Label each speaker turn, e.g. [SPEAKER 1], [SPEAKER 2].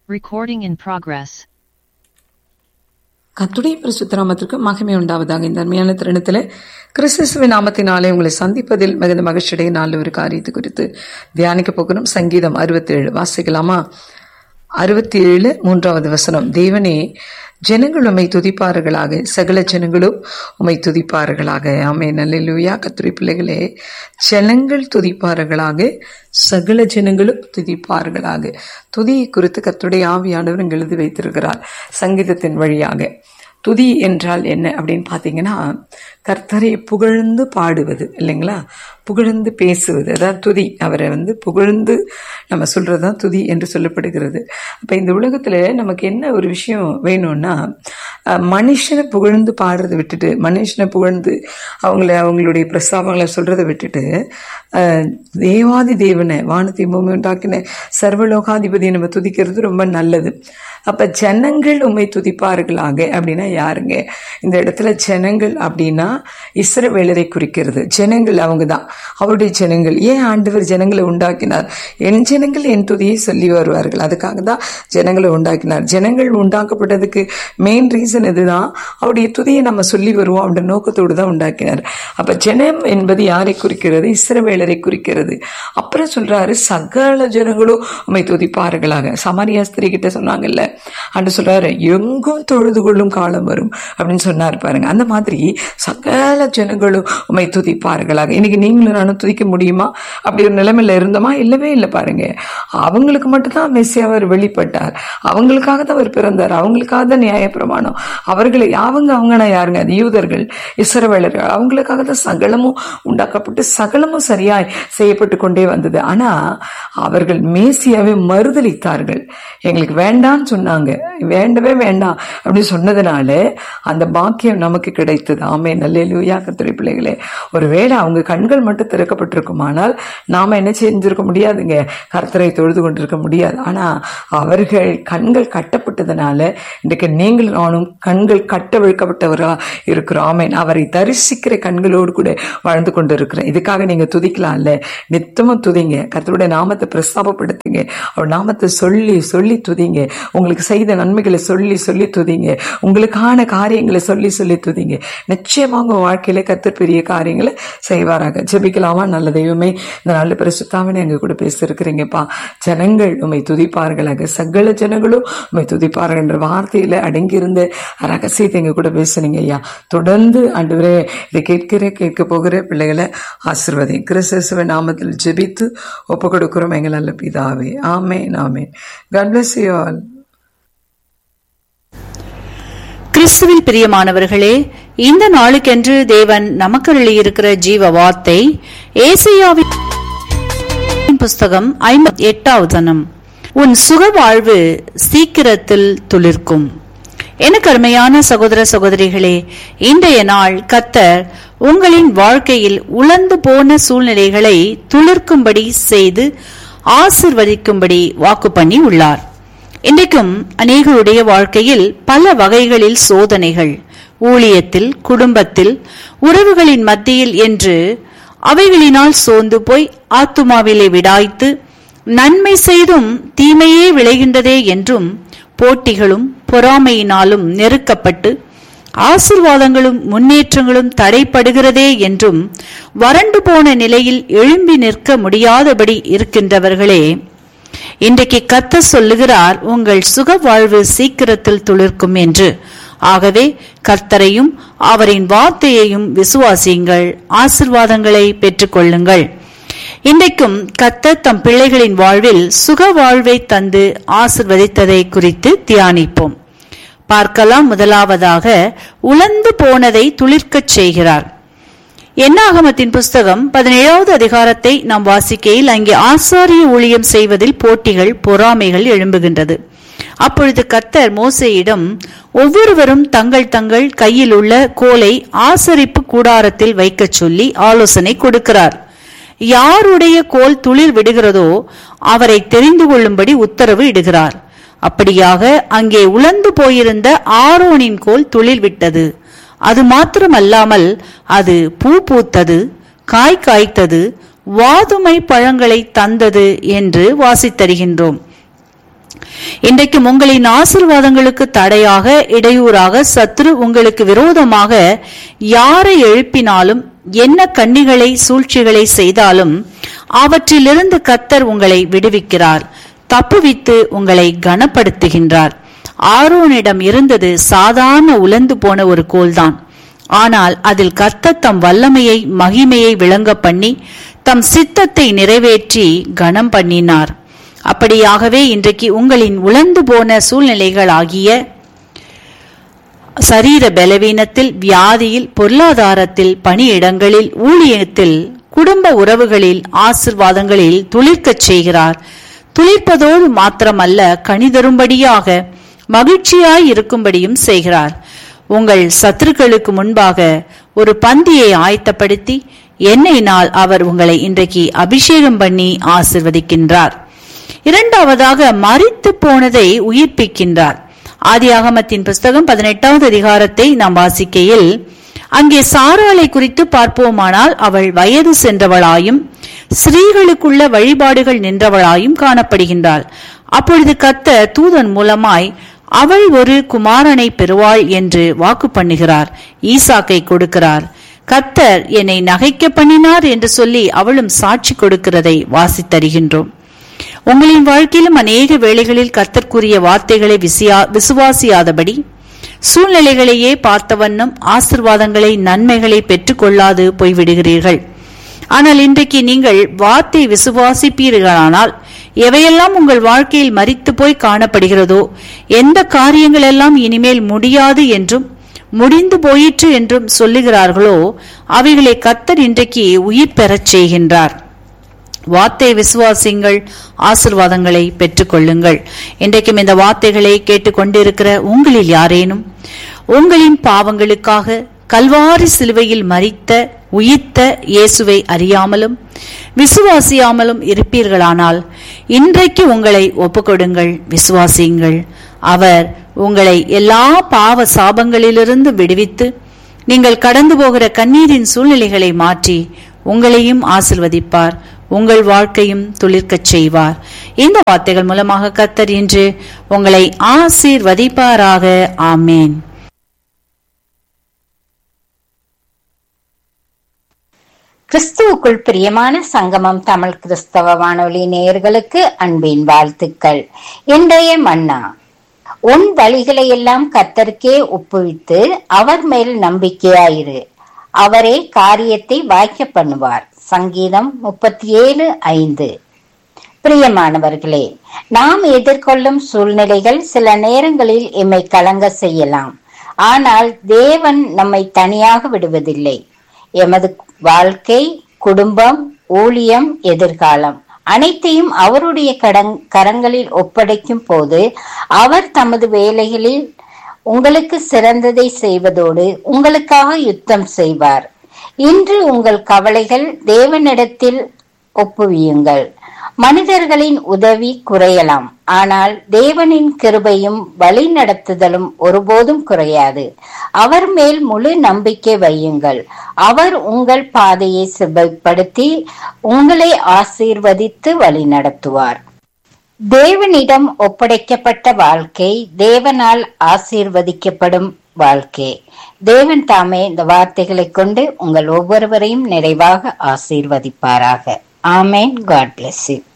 [SPEAKER 1] Recording in progress.
[SPEAKER 2] கத்துடைய பரிசுத்தராமத்திற்கு மகிமை உண்டாவதாக இந்த அருமையான தருணத்தில் கிறிஸ்துவின் நாமத்தினாலே உங்களை சந்திப்பதில் மிகுந்த மகிழ்ச்சியுடைய நாள் ஒரு காரியத்தை குறித்து தியானிக்க போகிறோம் சங்கீதம் அறுபத்தேழு வாசிக்கலாமா அறுபத்தி ஏழு மூன்றாவது வசனம் தேவனே ஜனங்கள் உம்மை துதிப்பார்களாக சகல ஜனங்களும் உம்மை துதிப்பார்களாக ஆமே நல்லூயா கத்துரை பிள்ளைகளே ஜனங்கள் துதிப்பார்களாக சகல ஜனங்களும் துதிப்பார்களாக துதியை குறித்து கத்துடைய ஆவியானவர் இங்கு எழுதி வைத்திருக்கிறார் சங்கீதத்தின் வழியாக துதி என்றால் என்ன அப்படின்னு பார்த்தீங்கன்னா கர்த்தரை புகழ்ந்து பாடுவது இல்லைங்களா புகழ்ந்து பேசுவது அதான் துதி அவரை வந்து புகழ்ந்து நம்ம சொல்கிறது தான் துதி என்று சொல்லப்படுகிறது அப்போ இந்த உலகத்தில் நமக்கு என்ன ஒரு விஷயம் வேணும்னா அஹ், மனுஷனை புகழ்ந்து பாடுறதை விட்டுட்டு மனுஷனை புகழ்ந்து அவங்கள அவங்களுடைய பிரஸ்தாபங்களை சொல்கிறத விட்டுட்டு அஹ், தேவாதி தேவனை வானத்தை பூமி உண்டாக்கின சர்வலோகாதிபதியை நம்ம துதிக்கிறது ரொம்ப நல்லது அப்போ ஜனங்கள் உண்மை துதிப்பார்களாக அப்படின்னா யாருங்க இந்த இடத்துல ஜனங்கள் அப்படின்னா இஸ்ரவேலரை குறிக்கிறது ஜனங்கள் அவங்க தான் அவருடைய ஜனங்கள் ஏன் ஆண்டவர் ஜனங்களை உண்டாக்கினார் என் ஜனங்கள் என் துதியை சொல்லி வருவார்கள் அதுக்காக தான் ஜனங்களை உண்டாக்கினார் ஜனங்கள் உண்டாக்கப்பட்டதுக்கு மெயின் ரீசன் இதுதான் அவருடைய துதியை நம்ம சொல்லி வருவோம் அப்படின்ற நோக்கத்தோடு தான் உண்டாக்கினார் அப்ப ஜனம் என்பது யாரை குறிக்கிறது இஸ்ரவேலரை குறிக்கிறது அப்புறம் சொல்றாரு சகல ஜனங்களும் உண்மை துதிப்பார்களாக சமாரியா ஸ்திரீ கிட்ட சொன்னாங்கல்ல அன்று சொல்றாரு எங்கும் தொழுது கொள்ளும் காலம் வரும் அப்படின்னு சொன்னார் பாருங்க அந்த மாதிரி சகல ஜனங்களும் உண்மை துதிப்பார்களாக இன்னைக்கு நீங்களும் நானும் துதிக்க முடியுமா அப்படி ஒரு நிலைமையில இருந்தோமா இல்லவே இல்லை பாருங்க அவங்களுக்கு மட்டும்தான் மெஸ்ஸியாவர் வெளிப்பட்டார் அவங்களுக்காக தான் அவர் பிறந்தார் அவங்களுக்காக தான் நியாயப்பிரமாணம் அவர்களை அவங்க அவங்கனா யாருங்க அது யூதர்கள் இஸ்ரவேலர்கள் அவங்களுக்காக தான் சகலமும் உண்டாக்கப்பட்டு சகலமும் சரியாய் செய்யப்பட்டு கொண்டே வந்தது ஆனா அவர்கள் மேசியாவை மறுதளித்தார்கள் எங்களுக்கு வேண்டாம்னு சொன்னாங்க வேண்டவே வேண்டாம் அப்படின்னு சொன்னதுனால அந்த பாக்கியம் நமக்கு கிடைத்தது ஆமே நல்லேலூயா கத்திரை பிள்ளைகளே ஒருவேளை அவங்க கண்கள் மட்டும் திறக்கப்பட்டிருக்குமானால் நாம என்ன செஞ்சிருக்க முடியாதுங்க கர்த்தரை தொழுது கொண்டிருக்க முடியாது ஆனா அவர்கள் கண்கள் கட்டப்பட்டதுனால இன்றைக்கு நீங்கள் நானும் கண்கள் கட்டவிழ்க்கப்பட்டவர்களா இருக்கிறோம் ஆமேன் அவரை தரிசிக்கிற கண்களோடு கூட வாழ்ந்து கொண்டு இருக்கிறேன் இதுக்காக நீங்க துதிக்கலாம்ல நித்தமும் துதிங்க கர்த்தருடைய நாமத்தை பிரஸ்தாபப்படுத்துங்க அவர் நாமத்தை சொல்லி சொல்லி துதிங்க உங்களுக்கு செய்த நன்மைகளை சொல்லி சொல்லி துதிங்க உங்களுக்கான காரியங்களை சொல்லி சொல்லி துதிங்க நிச்சயமாக உங்க வாழ்க்கையில கர்த்தர் பெரிய காரியங்களை செய்வாராக ஜெபிக்கலாமா நல்ல தெய்வமே இந்த நல்ல பிரசுத்தாவனை எங்க கூட பேசியிருக்கிறீங்கப்பா ஜனங்கள் உண்மை துதிப்பார்களாக சகல ஜனங்களும் உண்மை துதிப்பார்கள் என்ற வார்த்தையில அடங்கியிருந்த ரகசியத்தை எங்க கூட பேசுனீங்க ஐயா தொடர்ந்து ஆண்டவரே இதை கேட்கிற கேட்க போகிற பிள்ளைகளை ஆசிர்வதி கிறிஸ்துவ நாமத்தில் ஜெபித்து ஒப்பு கொடுக்கிறோம் எங்கள் நல்ல பிதாவே ஆமே ஆமே காட் bless you all
[SPEAKER 3] கிறிஸ்துவில் பிரியமானவர்களே இந்த நாளுக்கென்று தேவன் நமக்கு எழுதியிருக்கிற ஜீவ வார்த்தை ஏசையாவின் புஸ்தகம் ஐம்பத்தி எட்டாவது வசனம். உன் சுக வாழ்வு சீக்கிரத்தில் துளிர்க்கும் எனக்கு அருமையான சகோதர சகோதரிகளே இன்றைய நாள் கத்தர் உங்களின் வாழ்க்கையில் உலர்ந்து போன சூழ்நிலைகளை துளிர்க்கும்படி செய்து ஆசிர்வதிக்கும்படி வாக்கு பண்ணி உள்ளார் இன்றைக்கும் அநேகருடைய வாழ்க்கையில் பல வகைகளில் சோதனைகள் ஊழியத்தில் குடும்பத்தில் உறவுகளின் மத்தியில் என்று அவைகளினால் சோர்ந்து போய் ஆத்துமாவிலே விடாய்த்து நன்மை செய்தும் தீமையே விளைகின்றதே என்றும் போட்டிகளும் பொறாமையினாலும் நெருக்கப்பட்டு ஆசிர்வாதங்களும் முன்னேற்றங்களும் தடைப்படுகிறதே என்றும் வறண்டு போன நிலையில் எழும்பி நிற்க முடியாதபடி இருக்கின்றவர்களே இன்றைக்கு கத்த சொல்லுகிறார் உங்கள் சுக வாழ்வு சீக்கிரத்தில் துளிர்க்கும் என்று ஆகவே கர்த்தரையும் அவரின் வார்த்தையையும் விசுவாசியுங்கள் ஆசிர்வாதங்களை பெற்றுக்கொள்ளுங்கள் இன்றைக்கும் கத்தர் தம் பிள்ளைகளின் வாழ்வில் சுக வாழ்வை தந்து ஆசிர்வதித்ததை குறித்து தியானிப்போம் பார்க்கலாம் முதலாவதாக உலர்ந்து போனதை துளிர்க்கச் செய்கிறார் என்னாகமத்தின் புஸ்தகம் பதினேழாவது அதிகாரத்தை நாம் வாசிக்கையில் அங்கே ஆசாரிய ஊழியம் செய்வதில் போட்டிகள் பொறாமைகள் எழும்புகின்றது அப்பொழுது கர்த்தர் மோசேயிடம் ஒவ்வொருவரும் தங்கள் தங்கள் கையில் உள்ள கோலை ஆசரிப்பு கூடாரத்தில் வைக்கச் சொல்லி ஆலோசனை கொடுக்கிறார் யாருடைய கோல் துளிர் விடுகிறதோ அவரை தெரிந்து கொள்ளும்படி உத்தரவு இடுகிறார் அப்படியாக அங்கே உலர்ந்து போயிருந்த ஆரோனின் கோல் துளிர் விட்டது அது மாத்திரமல்லாமல் அது பூ பூத்தது காய் காய்த்தது வாதுமை பழங்களை தந்தது என்று வாசித்தருகின்றோம் இன்றைக்கும் உங்களின் ஆசிர்வாதங்களுக்கு தடையாக இடையூறாக சத்ரு உங்களுக்கு விரோதமாக யாரை எழுப்பினாலும் என்ன கண்ணிகளை சூழ்ச்சிகளை செய்தாலும் அவற்றிலிருந்து கத்தர் உங்களை விடுவிக்கிறார் தப்புவித்து உங்களை கனப்படுத்துகின்றார் ஆரோனிடம் இருந்தது சாதாரண உலர்ந்து போன ஒரு கோல்தான் ஆனால் அதில் கர்த்தர் தம் வல்லமையை மகிமையை விளங்க பண்ணி தம் சித்தத்தை நிறைவேற்றி கனம் பண்ணினார் அப்படியாகவே இன்றைக்கு உங்களின் உலர்ந்து போன சூழ்நிலைகளாகிய சரீர பலவீனத்தில் வியாதியில் பொருளாதாரத்தில் பணியிடங்களில் ஊழியத்தில் குடும்ப உறவுகளில் ஆசிர்வாதங்களில் துளிர்க்கச் செய்கிறார் துளிர்ப்பதோடு மாத்திரமல்ல கனிதரும்படியாக மகிழ்ச்சியாய் இருக்கும்படியும் செய்கிறார் உங்கள் சத்துருக்களுக்கு முன்பாக ஒரு பந்தியை ஆயத்தப்படுத்தி எண்ணெயினால் அவர் உங்களை இன்றைக்கு அபிஷேகம் பண்ணி ஆசிர்வதிக்கின்றார் இரண்டாவதாக மறித்து போனதை உயிர்ப்பிக்கின்றார் ஆதியாகமத்தின் புஸ்தகம் பதினெட்டாவது அதிகாரத்தை நாம் வாசிக்கையில் அங்கே சாராளை குறித்து பார்ப்போமானால் அவள் வயது சென்றவளாயும் ஸ்திரீகளுக்குள்ள வழிபாடுகள் நின்றவளாயும் காணப்படுகின்றாள் அப்பொழுது கத்த தூதன் மூலமாய் அவள் ஒரு குமாரனை பெறுவாள் என்று வாக்கு பண்ணுகிறார் ஈசாக்கை கொடுக்கிறார் கத்தர் என்னை நகைக்க பண்ணினார் என்று சொல்லி அவளும் சாட்சி கொடுக்கிறதை வாசித்தருகின்றோம் உங்களின் வாழ்க்கையிலும் அநேக வேளைகளில் கத்தற்குரிய வார்த்தைகளை விசியா விசுவாசியாதபடி சூழ்நிலைகளையே பார்த்தவண்ணம் ஆசிர்வாதங்களை நன்மைகளை பெற்றுக்கொள்ளாது போய்விடுகிறீர்கள் ஆனால் இன்றைக்கு நீங்கள் வார்த்தை விசுவாசிப்பீர்களானால் எவையெல்லாம் உங்கள் வாழ்க்கையில் மறித்து போய் காணப்படுகிறதோ எந்த காரியங்கள் எல்லாம் இனிமேல் முடியாது என்றும் முடிந்து போயிற்று என்றும் சொல்லுகிறார்களோ அவைகளை கத்தர் இன்றைக்கு உயிர் பெறச் செய்கின்றார் வார்த்தை விசுவாசிங்கள் ஆசிர்வாதங்களை பெற்றுக்கொள்ளுங்கள் இன்றைக்கும் இந்த வார்த்தைகளை கேட்டுக்கொண்டிருக்கிற உங்களில் யாரேனும் உங்களின் பாவங்களுக்காக கல்வாரி சிலுவையில் மறித்த உயிர்த்த இயேசுவை அறியாமலும் விசுவாசியாமலும் இருப்பீர்களானால் இன்றைக்கு உங்களை ஒப்புக்கொடுங்கள் விசுவாசியுங்கள் அவர் உங்களை எல்லா பாவ சாபங்களிலிருந்து விடுவித்து நீங்கள் கடந்து போகிற கண்ணீரின் சூழ்நிலைகளை மாற்றி உங்களையும் ஆசிர்வதிப்பார் உங்கள் வாழ்க்கையும் துளிர்க்கச் செய்வார் இந்த வார்த்தைகள் மூலமாக கத்தர் இன்று உங்களை ஆசீர்வதிப்பாராக ஆமேன்
[SPEAKER 1] கிறிஸ்துவுக்குள் பிரியமான சங்கமம் தமிழ் கிறிஸ்தவ வானொலி நேயர்களுக்கு அன்பின் வாழ்த்துக்கள் இன்றைய மன்னா உன் வழிகளை எல்லாம் கத்தருக்கே ஒப்புவித்து அவர் மேல் நம்பிக்கையாயிரு அவரே காரியத்தை வாய்க்க பண்ணுவார் சங்கீதம் முப்பத்தி ஏழு ஐந்து பிரியமானவர்களே நாம் எதிர்கொள்ளும் சூழ்நிலைகள் சில நேரங்களில் எம்மை கலங்க செய்யலாம் ஆனால் தேவன் நம்மை தனியாக விடுவதில்லை எமது வாழ்க்கை குடும்பம் ஊழியம் எதிர்காலம் அனைத்தையும் அவருடைய கடங் கரங்களில் ஒப்படைக்கும் போது அவர் தமது வேலைகளில் உங்களுக்கு சிறந்ததை செய்வதோடு உங்களுக்காக யுத்தம் செய்வார் இன்று உங்கள் கவலைகள் தேவனிடத்தில் ஒப்புவியுங்கள் மனிதர்களின் உதவி குறையலாம் ஆனால் தேவனின் கிருபையும் வழி நடத்துதலும் ஒருபோதும் குறையாது அவர் மேல் முழு நம்பிக்கை வையுங்கள் அவர் உங்கள் பாதையை செவ்வாய்ப்படுத்தி உங்களை ஆசீர்வதித்து வழி நடத்துவார் தேவனிடம் ஒப்படைக்கப்பட்ட வாழ்க்கை தேவனால் ஆசீர்வதிக்கப்படும் வாழ்க்கை தேவன் தாமே இந்த வார்த்தைகளை கொண்டு உங்கள் ஒவ்வொருவரையும் நிறைவாக ஆசீர்வதிப்பாராக ஆமேன் காட் பிளஸ் யூ